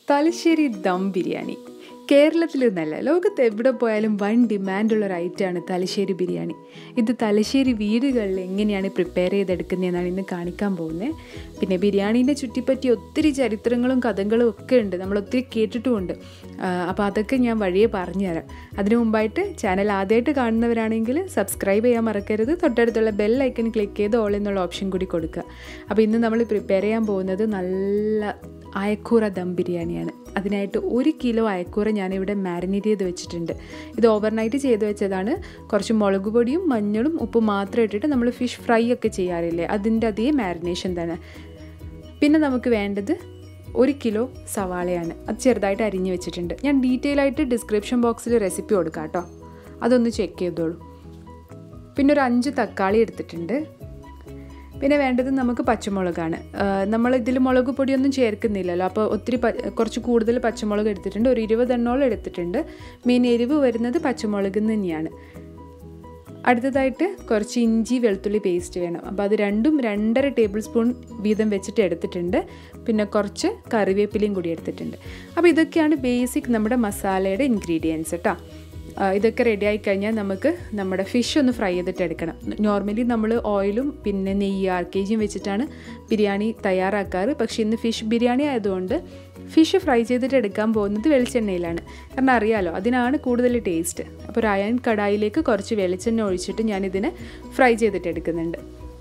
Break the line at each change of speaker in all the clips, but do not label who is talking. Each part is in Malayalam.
തലശ്ശേരി ദം ബിരിയാണി കേരളത്തിലൊന്നല്ല ലോകത്ത് എവിടെ പോയാലും വൺ ഡിമാൻഡുള്ള ഒരു ഐറ്റമാണ് തലശ്ശേരി ബിരിയാണി ഇത് തലശ്ശേരി വീടുകളിൽ എങ്ങനെയാണ് പ്രിപ്പയർ ചെയ്തെടുക്കുന്നതെന്നാണ് ഇന്ന് കാണിക്കാൻ പോകുന്നത് പിന്നെ ബിരിയാണീനെ ചുറ്റിപ്പറ്റി ഒത്തിരി ചരിത്രങ്ങളും കഥകളും ഒക്കെ ഉണ്ട് നമ്മൾ ഒത്തിരി കേട്ടിട്ടുമുണ്ട് അപ്പോൾ അതൊക്കെ ഞാൻ വഴിയെ പറഞ്ഞുതരാം അതിനു മുമ്പായിട്ട് ചാനൽ ആദ്യമായിട്ട് കാണുന്നവരാണെങ്കിൽ സബ്സ്ക്രൈബ് ചെയ്യാൻ മറക്കരുത് തൊട്ടടുത്തുള്ള ബെൽ ഐക്കൺ ക്ലിക്ക് ചെയ്ത് ഓൾ എന്നുള്ള ഓപ്ഷൻ കൂടി കൊടുക്കുക അപ്പോൾ ഇന്ന് നമ്മൾ പ്രിപ്പയർ ചെയ്യാൻ പോകുന്നത് നല്ല അയക്കൂറ ദം ബിരിയാണിയാണ് അതിനായിട്ട് ഒരു കിലോ അയക്കൂറ ഞാനിവിടെ മാരിനേറ്റ് ചെയ്ത് വെച്ചിട്ടുണ്ട് ഇത് ഓവർനൈറ്റ് ചെയ്ത് വെച്ചതാണ് കുറച്ച് മുളക് പൊടിയും മഞ്ഞളും ഉപ്പും മാത്രം ഇട്ടിട്ട് നമ്മൾ ഫിഷ് ഫ്രൈ ഒക്കെ ചെയ്യാറില്ലേ അതിൻ്റെ അതേ മാരിനേഷൻ തന്നെ പിന്നെ നമുക്ക് വേണ്ടത് ഒരു കിലോ സവാളയാണ് അത് ചെറുതായിട്ട് അരിഞ്ഞ് വെച്ചിട്ടുണ്ട് ഞാൻ ഡീറ്റെയിൽ ആയിട്ട് ഡിസ്ക്രിപ്ഷൻ ബോക്സിൽ റെസിപ്പി കൊടുക്കാം കേട്ടോ അതൊന്ന് ചെക്ക് ചെയ്തോളൂ പിന്നെ ഒരു അഞ്ച് തക്കാളി എടുത്തിട്ടുണ്ട് പിന്നെ വേണ്ടത് നമുക്ക് പച്ചമുളകാണ് നമ്മൾ ഇതിൽ മുളക് പൊടിയൊന്നും ചേർക്കുന്നില്ലല്ലോ അപ്പോൾ ഒത്തിരി കുറച്ച് കൂടുതൽ പച്ചമുളക് എടുത്തിട്ടുണ്ട് ഒരു ഇരുപതെണ്ണോളം എടുത്തിട്ടുണ്ട് മെയിൻ എരിവ് വരുന്നത് പച്ചമുളകിൽ നിന്ന് തന്നെയാണ് അടുത്തതായിട്ട് കുറച്ച് ഇഞ്ചി വെളുത്തുള്ളി പേസ്റ്റ് വേണം അപ്പോൾ അത് രണ്ടും രണ്ടര ടേബിൾ സ്പൂൺ വീതം വെച്ചിട്ട് എടുത്തിട്ടുണ്ട് പിന്നെ കുറച്ച് കറിവേപ്പിലയും കൂടി എടുത്തിട്ടുണ്ട് അപ്പോൾ ഇതൊക്കെയാണ് ബേസിക് നമ്മുടെ മസാലയുടെ ഇൻഗ്രീഡിയൻസ് കേട്ടോ ഇതൊക്കെ റെഡി ആയി കഴിഞ്ഞാൽ നമുക്ക് നമ്മുടെ ഫിഷ് ഒന്ന് ഫ്രൈ ചെയ്തിട്ട് എടുക്കണം നോർമലി നമ്മൾ ഓയിലും പിന്നെ നെയ്യ് ആർ കെ ജിയും വെച്ചിട്ടാണ് ബിരിയാണി തയ്യാറാക്കാറ് പക്ഷേ ഇന്ന് ഫിഷ് ബിരിയാണി ആയതുകൊണ്ട് ഫിഷ് ഫ്രൈ ചെയ്തിട്ട് എടുക്കാൻ പോകുന്നത് വെളിച്ചെണ്ണയിലാണ് കാരണം അറിയാലോ അതിനാണ് കൂടുതൽ ടേസ്റ്റ് അപ്പോൾ ഒരു അയൺ കടായിലേക്ക് കുറച്ച് വെളിച്ചെണ്ണ ഒഴിച്ചിട്ട് ഞാനിതിനെ ഫ്രൈ ചെയ്തിട്ട് എടുക്കുന്നുണ്ട്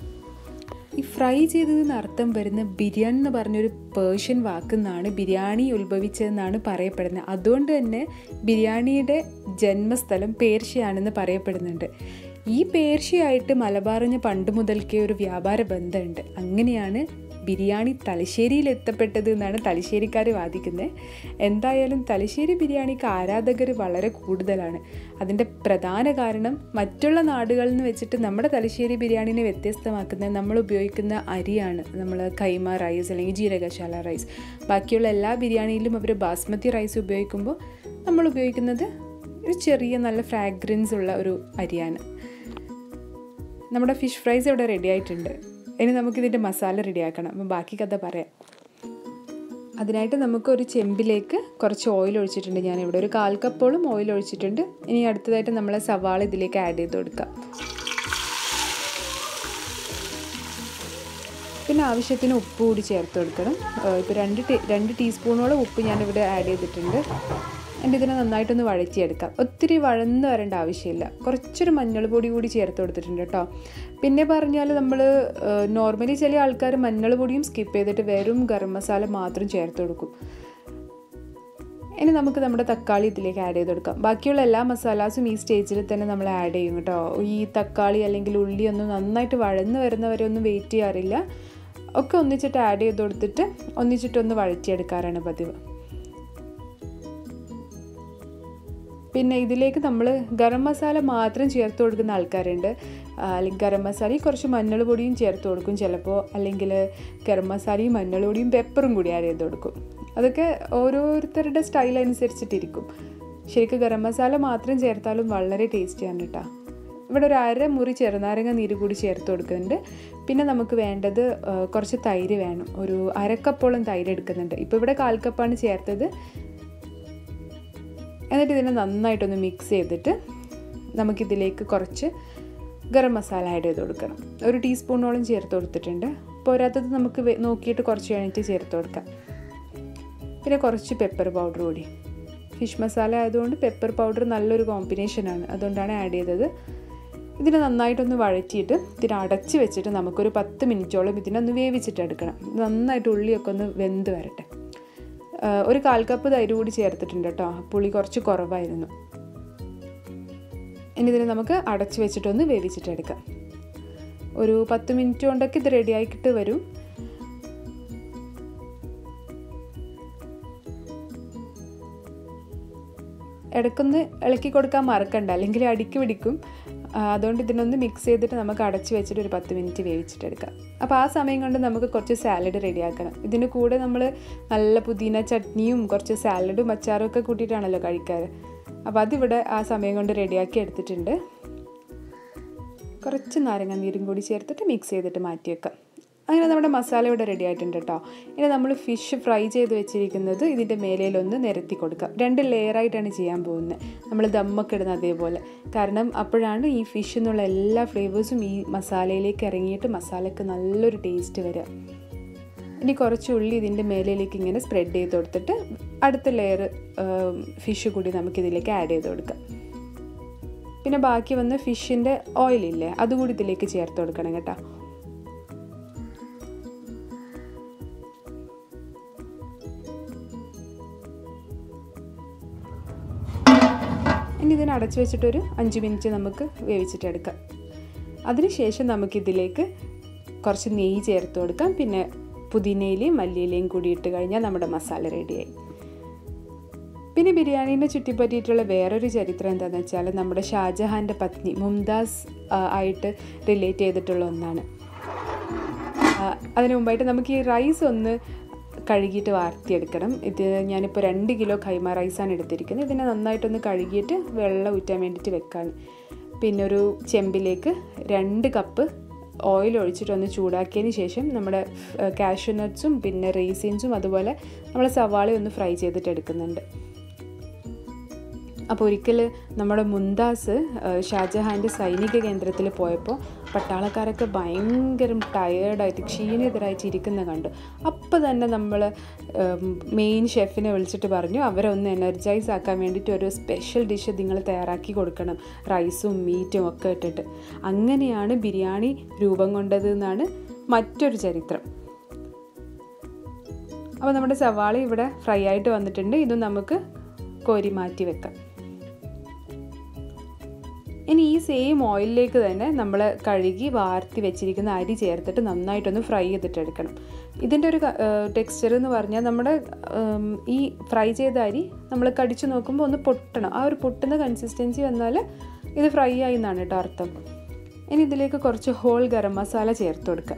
ഈ ഫ്രൈ ചെയ്തതെന്ന് അർത്ഥം വരുന്ന ബിരിയാണി എന്ന് പറഞ്ഞൊരു പേർഷ്യൻ വാക്കുന്നാണ് ബിരിയാണി ഉത്ഭവിച്ചതെന്നാണ് പറയപ്പെടുന്നത് അതുകൊണ്ട് തന്നെ ബിരിയാണിയുടെ ജന്മസ്ഥലം പേർഷ്യയാണെന്ന് പറയപ്പെടുന്നുണ്ട് ഈ പേർഷ്യയായിട്ട് മലബാറിന് പണ്ട് മുതൽക്കേ ഒരു വ്യാപാര ബന്ധമുണ്ട് അങ്ങനെയാണ് ബിരിയാണി തലശ്ശേരിയിൽ എത്തപ്പെട്ടത് എന്നാണ് തലശ്ശേരിക്കാർ വാദിക്കുന്നത് എന്തായാലും തലശ്ശേരി ബിരിയാണിക്ക് ആരാധകർ വളരെ കൂടുതലാണ് അതിൻ്റെ പ്രധാന കാരണം മറ്റുള്ള നാടുകളിൽ നിന്ന് വെച്ചിട്ട് നമ്മുടെ തലശ്ശേരി ബിരിയാണിനെ വ്യത്യസ്തമാക്കുന്നത് നമ്മൾ ഉപയോഗിക്കുന്ന അരിയാണ് നമ്മൾ കൈമ റൈസ് അല്ലെങ്കിൽ ജീരകശാല റൈസ് ബാക്കിയുള്ള എല്ലാ ബിരിയാണിയിലും അവർ ബാസ്മതി റൈസ് ഉപയോഗിക്കുമ്പോൾ നമ്മൾ ഉപയോഗിക്കുന്നത് ഒരു ചെറിയ നല്ല ഫ്രാഗ്രൻസ് ഉള്ള ഒരു അരിയാണ് നമ്മുടെ ഫിഷ് ഫ്രൈസ് ഇവിടെ റെഡി ആയിട്ടുണ്ട് ഇനി നമുക്കിതിൻ്റെ മസാല റെഡിയാക്കണം അപ്പം ബാക്കി കഥ പറയാം അതിനായിട്ട് നമുക്കൊരു ചെമ്പിലേക്ക് കുറച്ച് ഓയിൽ ഒഴിച്ചിട്ടുണ്ട് ഞാൻ ഇവിടെ ഒരു കാൽ കപ്പോളം ഓയിൽ ഒഴിച്ചിട്ടുണ്ട് ഇനി അടുത്തതായിട്ട് നമ്മൾ സവാള ഇതിലേക്ക് ആഡ് ചെയ്ത് കൊടുക്കാം പിന്നെ ആവശ്യത്തിന് ഉപ്പ് കൂടി ചേർത്ത് കൊടുക്കണം ഇപ്പോൾ രണ്ട് ടീ രണ്ട് ടീസ്പൂണോളം ഉപ്പ് ഞാനിവിടെ ആഡ് ചെയ്തിട്ടുണ്ട് എൻ്റെ ഇതിനെ നന്നായിട്ടൊന്ന് വഴറ്റിയെടുക്കാം ഒത്തിരി വഴന്ന് വരേണ്ട ആവശ്യമില്ല കുറച്ചൊരു മഞ്ഞൾ പൊടി കൂടി ചേർത്ത് കൊടുത്തിട്ടുണ്ട് കേട്ടോ പിന്നെ പറഞ്ഞാൽ നമ്മൾ നോർമലി ചില ആൾക്കാർ മഞ്ഞൾ പൊടിയും സ്കിപ്പ് ചെയ്തിട്ട് വെറും ഗരം മസാല മാത്രം ചേർത്ത് കൊടുക്കും ഇനി നമുക്ക് നമ്മുടെ തക്കാളി ഇതിലേക്ക് ആഡ് ചെയ്ത് കൊടുക്കാം ബാക്കിയുള്ള എല്ലാ മസാലാസും ഈ സ്റ്റേജിൽ തന്നെ നമ്മൾ ആഡ് ചെയ്യും കേട്ടോ ഈ തക്കാളി അല്ലെങ്കിൽ ഉള്ളി ഒന്നും നന്നായിട്ട് വഴന്ന് വരുന്നവരെ ഒന്നും വെയിറ്റ് ചെയ്യാറില്ല ഒക്കെ ഒന്നിച്ചിട്ട് ആഡ് ചെയ്ത് കൊടുത്തിട്ട് ഒന്നിച്ചിട്ടൊന്ന് വഴറ്റിയെടുക്കാറാണ് പതിവ് പിന്നെ ഇതിലേക്ക് നമ്മൾ ഗരം മസാല മാത്രം ചേർത്ത് കൊടുക്കുന്ന ആൾക്കാരുണ്ട് അല്ലെങ്കിൽ ഗരം മസാലയും കുറച്ച് മഞ്ഞൾ പൊടിയും ചേർത്ത് കൊടുക്കും ചിലപ്പോൾ അല്ലെങ്കിൽ ഗരം മസാലയും മഞ്ഞൾ പൊടിയും പെപ്പറും കൂടി ആഡ് ചെയ്ത് കൊടുക്കും അതൊക്കെ ഓരോരുത്തരുടെ സ്റ്റൈൽ അനുസരിച്ചിട്ടിരിക്കും ശരിക്കും ഗരം മസാല മാത്രം ചേർത്താലും വളരെ ടേസ്റ്റിയാണ് കേട്ടോ ഇവിടെ ഒരു അര മുറി ചെറുനാരങ്ങ നീര് കൂടി ചേർത്ത് കൊടുക്കുന്നുണ്ട് പിന്നെ നമുക്ക് വേണ്ടത് കുറച്ച് തൈര് വേണം ഒരു അരക്കപ്പോളം തൈര് എടുക്കുന്നുണ്ട് ഇപ്പോൾ ഇവിടെ കാൽ കപ്പാണ് ചേർത്തത് എന്നിട്ട് ഇതിനെ നന്നായിട്ടൊന്ന് മിക്സ് ചെയ്തിട്ട് നമുക്കിതിലേക്ക് കുറച്ച് ഗരം മസാല ആഡ് ചെയ്ത് കൊടുക്കണം ഒരു ടീസ്പൂണോളം ചേർത്ത് കൊടുത്തിട്ടുണ്ട് പോരാത്തത് നമുക്ക് നോക്കിയിട്ട് കുറച്ച് കഴിഞ്ഞിട്ട് ചേർത്ത് കൊടുക്കാം പിന്നെ കുറച്ച് പെപ്പർ പൗഡർ കൂടി ഫിഷ് മസാല ആയതുകൊണ്ട് പെപ്പർ പൗഡർ നല്ലൊരു കോമ്പിനേഷനാണ് അതുകൊണ്ടാണ് ആഡ് ചെയ്തത് ഇതിനെ നന്നായിട്ടൊന്ന് വഴറ്റിയിട്ട് ഇതിനെ അടച്ച് വെച്ചിട്ട് നമുക്കൊരു പത്ത് മിനിറ്റോളം ഇതിനൊന്ന് വേവിച്ചിട്ടെടുക്കണം നന്നായിട്ട് ഉള്ളിയൊക്കെ ഒന്ന് വെന്ത് വരട്ടെ ഒരു കാൽ കപ്പ് തൈര് കൂടി ചേർത്തിട്ടുണ്ട് കേട്ടോ പുളി കുറച്ച് കുറവായിരുന്നു ഇനി ഇതിനെ നമുക്ക് അടച്ച് വെച്ചിട്ടൊന്ന് വേവിച്ചിട്ടെടുക്കാം ഒരു പത്ത് മിനിറ്റ് കൊണ്ടൊക്കെ ഇത് റെഡി ആക്കിയിട്ട് വരും ഇടയ്ക്കൊന്ന് ഇളക്കി കൊടുക്കാൻ മറക്കണ്ട അല്ലെങ്കിൽ അടിക്ക് പിടിക്കും അതുകൊണ്ട് ഇതിനൊന്ന് മിക്സ് ചെയ്തിട്ട് നമുക്ക് അടച്ച് വെച്ചിട്ട് ഒരു പത്ത് മിനിറ്റ് വേവിച്ചിട്ടെടുക്കാം അപ്പോൾ ആ സമയം കൊണ്ട് നമുക്ക് കുറച്ച് സാലഡ് റെഡിയാക്കണം ഇതിന് കൂടെ നമ്മൾ നല്ല പുതിന ചട്നിയും കുറച്ച് സാലഡും അച്ചാറും ഒക്കെ കൂട്ടിയിട്ടാണല്ലോ കഴിക്കാറ് അപ്പോൾ അതിവിടെ ആ സമയം കൊണ്ട് റെഡിയാക്കി എടുത്തിട്ടുണ്ട് കുറച്ച് നാരങ്ങ നീരും കൂടി ചേർത്തിട്ട് മിക്സ് ചെയ്തിട്ട് മാറ്റി വെക്കാം അങ്ങനെ നമ്മുടെ മസാല ഇവിടെ റെഡി ആയിട്ടുണ്ട് കേട്ടോ ഇനി നമ്മൾ ഫിഷ് ഫ്രൈ ചെയ്ത് വെച്ചിരിക്കുന്നത് ഇതിൻ്റെ മേലയിലൊന്ന് നിരത്തി കൊടുക്കാം രണ്ട് ലെയറായിട്ടാണ് ചെയ്യാൻ പോകുന്നത് നമ്മൾ ദമ്മൊക്കെ ഇടുന്ന അതേപോലെ കാരണം അപ്പോഴാണ് ഈ ഫിഷ് എന്നുള്ള എല്ലാ ഫ്ലേവേഴ്സും ഈ മസാലയിലേക്ക് ഇറങ്ങിയിട്ട് മസാലയ്ക്ക് നല്ലൊരു ടേസ്റ്റ് വരിക ഇനി കുറച്ച് ഉള്ളി ഇതിൻ്റെ മേലയിലേക്ക് ഇങ്ങനെ സ്പ്രെഡ് ചെയ്ത് കൊടുത്തിട്ട് അടുത്ത ലെയർ ഫിഷ് കൂടി നമുക്കിതിലേക്ക് ആഡ് ചെയ്ത് കൊടുക്കാം പിന്നെ ബാക്കി വന്ന് ഫിഷിൻ്റെ ഓയിലില്ലേ അതുകൂടി ഇതിലേക്ക് ചേർത്ത് കൊടുക്കണം കേട്ടോ ഇനി ഇതിനെ അടച്ചു വെച്ചിട്ടൊരു അഞ്ച് മിനിറ്റ് നമുക്ക് വേവിച്ചിട്ടെടുക്കാം അതിനുശേഷം നമുക്കിതിലേക്ക് കുറച്ച് നെയ്യ് ചേർത്ത് കൊടുക്കാം പിന്നെ പുതിനയിലയും മല്ലിയിലയും കൂടി ഇട്ട് കഴിഞ്ഞാൽ നമ്മുടെ മസാല റെഡിയായി പിന്നെ ബിരിയാണീനെ ചുറ്റിപ്പറ്റിയിട്ടുള്ള വേറൊരു ചരിത്രം എന്താണെന്ന് വെച്ചാൽ നമ്മുടെ ഷാജഹാൻ്റെ പത്നി മുംതാസ് ആയിട്ട് റിലേറ്റ് ചെയ്തിട്ടുള്ള ഒന്നാണ് അതിനു മുമ്പായിട്ട് നമുക്ക് ഈ റൈസ് ഒന്ന് കഴുകിയിട്ട് വാർത്തിയെടുക്കണം ഇത് ഞാനിപ്പോൾ രണ്ട് കിലോ കൈമ റൈസാണ് എടുത്തിരിക്കുന്നത് ഇതിനെ നന്നായിട്ടൊന്ന് കഴുകിയിട്ട് വെള്ളം ഊറ്റാൻ വേണ്ടിയിട്ട് വെക്കാൻ പിന്നെ ഒരു ചെമ്പിലേക്ക് രണ്ട് കപ്പ് ഓയിൽ ഒഴിച്ചിട്ട് ഒന്ന് ചൂടാക്കിയതിന് ശേഷം നമ്മുടെ കാഷ്യൂ നട്ട്സും പിന്നെ റേസിൻസും അതുപോലെ നമ്മൾ സവാള ഒന്ന് ഫ്രൈ ചെയ്തിട്ട് എടുക്കുന്നുണ്ട് അപ്പോൾ ഒരിക്കൽ നമ്മുടെ മുന്താസ് ഷാജഹാൻ്റെ സൈനിക കേന്ദ്രത്തിൽ പോയപ്പോൾ പട്ടാളക്കാരൊക്കെ ഭയങ്കര ടയേർഡായിട്ട് ക്ഷീണിതരായിട്ട് ഇരിക്കുന്ന കണ്ടു അപ്പോൾ തന്നെ നമ്മൾ മെയിൻ ഷെഫിനെ വിളിച്ചിട്ട് പറഞ്ഞു അവരെ ഒന്ന് എനർജൈസ് ആക്കാൻ വേണ്ടിയിട്ട് ഒരു സ്പെഷ്യൽ ഡിഷ് നിങ്ങൾ തയ്യാറാക്കി കൊടുക്കണം റൈസും മീറ്റും ഒക്കെ ഇട്ടിട്ട് അങ്ങനെയാണ് ബിരിയാണി രൂപം കൊണ്ടത് എന്നാണ് മറ്റൊരു ചരിത്രം അപ്പോൾ നമ്മുടെ സവാള ഇവിടെ ഫ്രൈ ആയിട്ട് വന്നിട്ടുണ്ട് ഇത് നമുക്ക് കോരി മാറ്റി വെക്കാം ഇനി ഈ സെയിം ഓയിലിലേക്ക് തന്നെ നമ്മൾ കഴുകി വാർത്തി വെച്ചിരിക്കുന്ന അരി ചേർത്തിട്ട് നന്നായിട്ടൊന്ന് ഫ്രൈ ചെയ്തിട്ടെടുക്കണം ഇതിൻ്റെ ഒരു ടെക്സ്ചർ എന്ന് പറഞ്ഞാൽ നമ്മുടെ ഈ ഫ്രൈ ചെയ്ത അരി നമ്മൾ കടിച്ചു നോക്കുമ്പോൾ ഒന്ന് പൊട്ടണം ആ ഒരു പൊട്ടുന്ന കൺസിസ്റ്റൻസി വന്നാൽ ഇത് ഫ്രൈ ആയി എന്നാണ് കേട്ടോ അർത്ഥം ഇനി ഇതിലേക്ക് കുറച്ച് ഹോൾ ഗരം മസാല ചേർത്ത് കൊടുക്കാം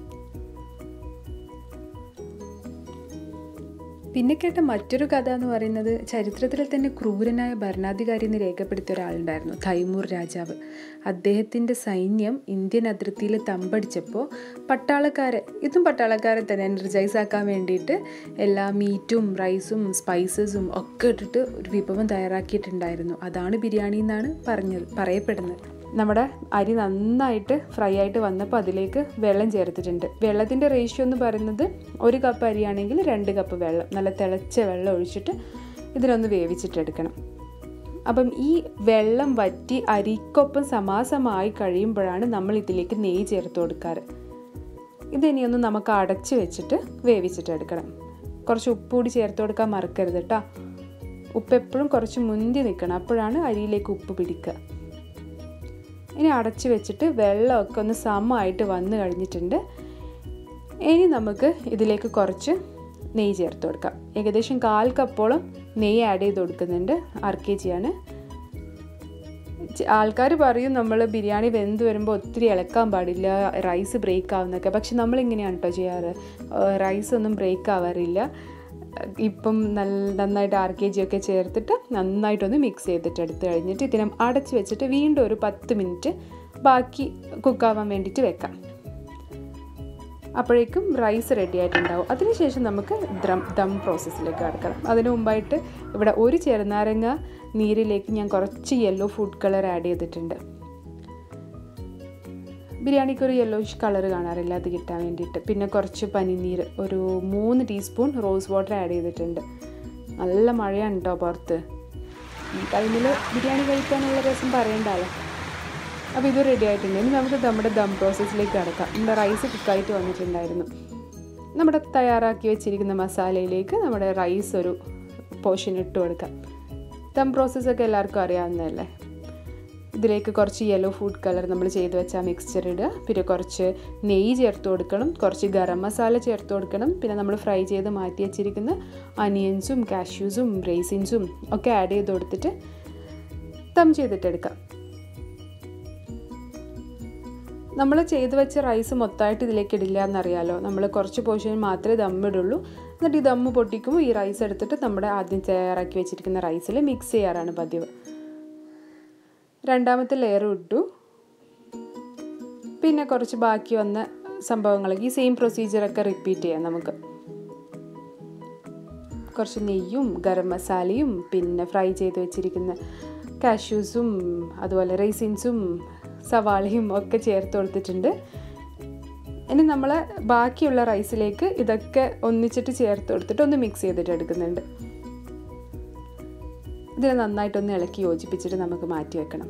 പിന്നെ കേട്ട മറ്റൊരു കഥ എന്ന് പറയുന്നത് ചരിത്രത്തിൽ തന്നെ ക്രൂരനായ ഭരണാധികാരി എന്ന് രേഖപ്പെടുത്തിയ ഒരാളുണ്ടായിരുന്നു തൈമൂർ രാജാവ് അദ്ദേഹത്തിൻ്റെ സൈന്യം ഇന്ത്യൻ അതിർത്തിയിൽ തമ്പടിച്ചപ്പോൾ പട്ടാളക്കാരെ ഇതും പട്ടാളക്കാരെ തന്നെ എനർജൈസ് ആക്കാൻ വേണ്ടിയിട്ട് എല്ലാ മീറ്റും റൈസും സ്പൈസസും ഒക്കെ ഇട്ടിട്ട് ഒരു വിഭവം തയ്യാറാക്കിയിട്ടുണ്ടായിരുന്നു അതാണ് ബിരിയാണി എന്നാണ് പറഞ്ഞത് പറയപ്പെടുന്നത് നമ്മുടെ അരി നന്നായിട്ട് ഫ്രൈ ആയിട്ട് വന്നപ്പോൾ അതിലേക്ക് വെള്ളം ചേർത്തിട്ടുണ്ട് വെള്ളത്തിൻ്റെ റേഷ്യോ എന്ന് പറയുന്നത് ഒരു കപ്പ് അരിയാണെങ്കിൽ രണ്ട് കപ്പ് വെള്ളം നല്ല തിളച്ച വെള്ളം ഒഴിച്ചിട്ട് ഇതിനൊന്ന് വേവിച്ചിട്ടെടുക്കണം അപ്പം ഈ വെള്ളം വറ്റി അരിക്കൊപ്പം സമാസമായി കഴിയുമ്പോഴാണ് നമ്മൾ ഇതിലേക്ക് നെയ്യ് ചേർത്ത് കൊടുക്കാറ് ഇതിനിയൊന്ന് നമുക്ക് അടച്ച് വെച്ചിട്ട് വേവിച്ചിട്ടെടുക്കണം കുറച്ച് ഉപ്പ് കൂടി ചേർത്ത് കൊടുക്കാൻ മറക്കരുത് കേട്ടോ ഉപ്പ് എപ്പോഴും കുറച്ച് മുന്തി നിൽക്കണം അപ്പോഴാണ് അരിയിലേക്ക് ഉപ്പ് പിടിക്കുക ഇനി അടച്ച് വെച്ചിട്ട് വെള്ളമൊക്കെ ഒന്ന് സമമായിട്ട് വന്നു കഴിഞ്ഞിട്ടുണ്ട് ഇനി നമുക്ക് ഇതിലേക്ക് കുറച്ച് നെയ്യ് ചേർത്ത് കൊടുക്കാം ഏകദേശം കാൽ കപ്പോളം നെയ്യ് ആഡ് ചെയ്ത് കൊടുക്കുന്നുണ്ട് അര കെ ജിയാണ് ആൾക്കാർ പറയും നമ്മൾ ബിരിയാണി വെന്ത് വരുമ്പോൾ ഒത്തിരി ഇളക്കാൻ പാടില്ല റൈസ് ബ്രേക്ക് ആവുന്നൊക്കെ പക്ഷെ നമ്മളിങ്ങനെയാണ് കേട്ടോ ചെയ്യാറ് റൈസ് ഒന്നും ബ്രേക്ക് ആവാറില്ല ഇപ്പം നല്ല നന്നായിട്ട് ആർ കെ ജി ഒക്കെ ചേർത്തിട്ട് നന്നായിട്ടൊന്ന് മിക്സ് ചെയ്തിട്ട് എടുത്ത് കഴിഞ്ഞിട്ട് ഇതിനെ അടച്ച് വെച്ചിട്ട് വീണ്ടും ഒരു പത്ത് മിനിറ്റ് ബാക്കി കുക്കാവാൻ വേണ്ടിയിട്ട് വെക്കാം അപ്പോഴേക്കും റൈസ് റെഡി ആയിട്ടുണ്ടാവും അതിനുശേഷം നമുക്ക് ദ്രം ദം പ്രോസസ്സിലേക്ക് കടക്കണം അതിനു മുമ്പായിട്ട് ഇവിടെ ഒരു ചെറുനാരങ്ങ നീരിലേക്ക് ഞാൻ കുറച്ച് യെല്ലോ ഫുഡ് കളർ ആഡ് ചെയ്തിട്ടുണ്ട് ബിരിയാണിക്ക് ഒരു യെല്ലോയിഷ് കളർ കാണാറില്ല അത് കിട്ടാൻ വേണ്ടിയിട്ട് പിന്നെ കുറച്ച് പനിനീർ ഒരു മൂന്ന് ടീസ്പൂൺ റോസ് വാട്ടർ ആഡ് ചെയ്തിട്ടുണ്ട് നല്ല മഴയാണ് കേട്ടോ പുറത്ത് ഈ ടൈമിൽ ബിരിയാണി കഴിക്കാനുള്ള രസം പറയണ്ടല്ലോ അപ്പോൾ ഇത് റെഡി ആയിട്ടുണ്ട് ഇനി നമുക്ക് നമ്മുടെ ദം പ്രോസസ്സിലേക്ക് കടക്കാം നമ്മുടെ റൈസ് കുക്കായിട്ട് വന്നിട്ടുണ്ടായിരുന്നു നമ്മുടെ തയ്യാറാക്കി വെച്ചിരിക്കുന്ന മസാലയിലേക്ക് നമ്മുടെ റൈസ് ഒരു പോർഷൻ ഇട്ട് കൊടുക്കാം ദം പ്രോസസ്സൊക്കെ എല്ലാവർക്കും അറിയാവുന്നതല്ലേ ഇതിലേക്ക് കുറച്ച് യെല്ലോ ഫുഡ് കളർ നമ്മൾ ചെയ്ത് വെച്ച മിക്സ്ചർ ഇടുക പിന്നെ കുറച്ച് നെയ്യ് ചേർത്ത് കൊടുക്കണം കുറച്ച് ഗരം മസാല ചേർത്ത് കൊടുക്കണം പിന്നെ നമ്മൾ ഫ്രൈ ചെയ്ത് മാറ്റി വെച്ചിരിക്കുന്ന അനിയൻസും കാഷ്യൂസും റേസിൻസും ഒക്കെ ആഡ് ചെയ്ത് കൊടുത്തിട്ട് ദം ചെയ്തിട്ടെടുക്കാം നമ്മൾ ചെയ്ത് വെച്ച റൈസ് മൊത്തമായിട്ട് ഇതിലേക്ക് ഇടില്ല എന്നറിയാലോ നമ്മൾ കുറച്ച് പോർഷൻ മാത്രമേ ദമ്മിടുള്ളൂ എന്നിട്ട് ഈ ദമ്മ് പൊട്ടിക്കുമ്പോൾ ഈ റൈസ് എടുത്തിട്ട് നമ്മുടെ ആദ്യം തയ്യാറാക്കി വെച്ചിരിക്കുന്ന റൈസിൽ മിക്സ് ചെയ്യാറാണ് പതിവ് രണ്ടാമത്തെ ലെയർ ഇട്ടു പിന്നെ കുറച്ച് ബാക്കി വന്ന സംഭവങ്ങളൊക്കെ ഈ സെയിം പ്രൊസീജിയറൊക്കെ റിപ്പീറ്റ് ചെയ്യാം നമുക്ക് കുറച്ച് നെയ്യും ഗരം മസാലയും പിന്നെ ഫ്രൈ ചെയ്ത് വെച്ചിരിക്കുന്ന കാഷ്യൂസും അതുപോലെ റൈസിൻസും സവാളയും ഒക്കെ ചേർത്ത് കൊടുത്തിട്ടുണ്ട് ഇനി നമ്മൾ ബാക്കിയുള്ള റൈസിലേക്ക് ഇതൊക്കെ ഒന്നിച്ചിട്ട് ചേർത്ത് കൊടുത്തിട്ട് ഒന്ന് മിക്സ് ചെയ്തിട്ട് എടുക്കുന്നുണ്ട് ഇതിനെ നന്നായിട്ടൊന്ന് ഇളക്കി യോജിപ്പിച്ചിട്ട് നമുക്ക് മാറ്റി വെക്കണം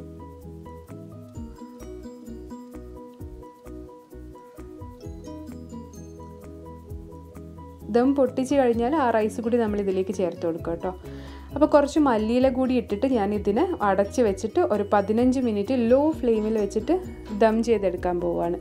ദം പൊട്ടിച്ച് കഴിഞ്ഞാൽ ആ റൈസ് കൂടി നമ്മൾ ഇതിലേക്ക് ചേർത്ത് കൊടുക്കുക കേട്ടോ അപ്പോൾ കുറച്ച് മല്ലിയില കൂടി ഇട്ടിട്ട് ഞാൻ ഇതിനെ അടച്ച് വെച്ചിട്ട് ഒരു പതിനഞ്ച് മിനിറ്റ് ലോ ഫ്ലെയിമിൽ വെച്ചിട്ട് ദം ചെയ്തെടുക്കാൻ പോവുകയാണ്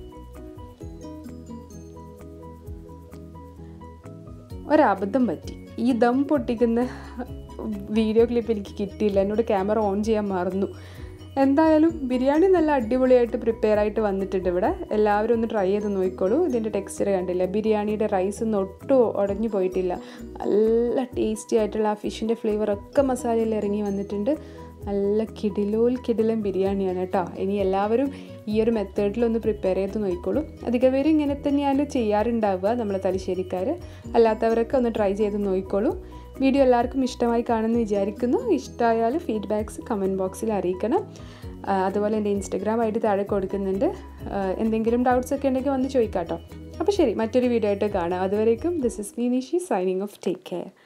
ഒരബദ്ധം പറ്റി ഈ ദം പൊട്ടിക്കുന്ന വീഡിയോ ക്ലിപ്പ് എനിക്ക് കിട്ടിയില്ല എന്നോട് ക്യാമറ ഓൺ ചെയ്യാൻ മറന്നു എന്തായാലും ബിരിയാണി നല്ല അടിപൊളിയായിട്ട് പ്രിപ്പയർ ആയിട്ട് വന്നിട്ടുണ്ട് ഇവിടെ എല്ലാവരും ഒന്ന് ട്രൈ ചെയ്ത് നോക്കിക്കോളൂ ഇതിൻ്റെ ടെക്സ്ചർ കണ്ടില്ല ബിരിയാണിയുടെ റൈസ് ഒന്നും ഒട്ടും ഉടഞ്ഞു പോയിട്ടില്ല നല്ല ടേസ്റ്റി ആയിട്ടുള്ള ആ ഫിഷിൻ്റെ ഫ്ലേവർ ഒക്കെ മസാലയിൽ ഇറങ്ങി വന്നിട്ടുണ്ട് നല്ല കിടിലോൽ കിടിലൻ ബിരിയാണിയാണ് കേട്ടോ ഇനി എല്ലാവരും ഈ ഒരു മെത്തേഡിലൊന്ന് പ്രിപ്പയർ ചെയ്ത് നോക്കിക്കോളൂ അധിക പേരും ഇങ്ങനെ തന്നെയാണ് ചെയ്യാറുണ്ടാവുക നമ്മളെ തലശ്ശേരിക്കാർ അല്ലാത്തവരൊക്കെ ഒന്ന് ട്രൈ ചെയ്ത് നോക്കിക്കോളൂ വീഡിയോ എല്ലാവർക്കും ഇഷ്ടമായി കാണുമെന്ന് വിചാരിക്കുന്നു ഇഷ്ടമായാൽ ഫീഡ്ബാക്ക്സ് കമൻറ്റ് ബോക്സിൽ അറിയിക്കണം അതുപോലെ എൻ്റെ ഇൻസ്റ്റഗ്രാം ആയിട്ട് താഴെ കൊടുക്കുന്നുണ്ട് എന്തെങ്കിലും ഡൗട്ട്സ് ഒക്കെ ഉണ്ടെങ്കിൽ വന്ന് ചോദിക്കാം കേട്ടോ അപ്പോൾ ശരി മറ്റൊരു വീഡിയോ ആയിട്ട് കാണാം അതുവരേക്കും this is me Nishi signing off take care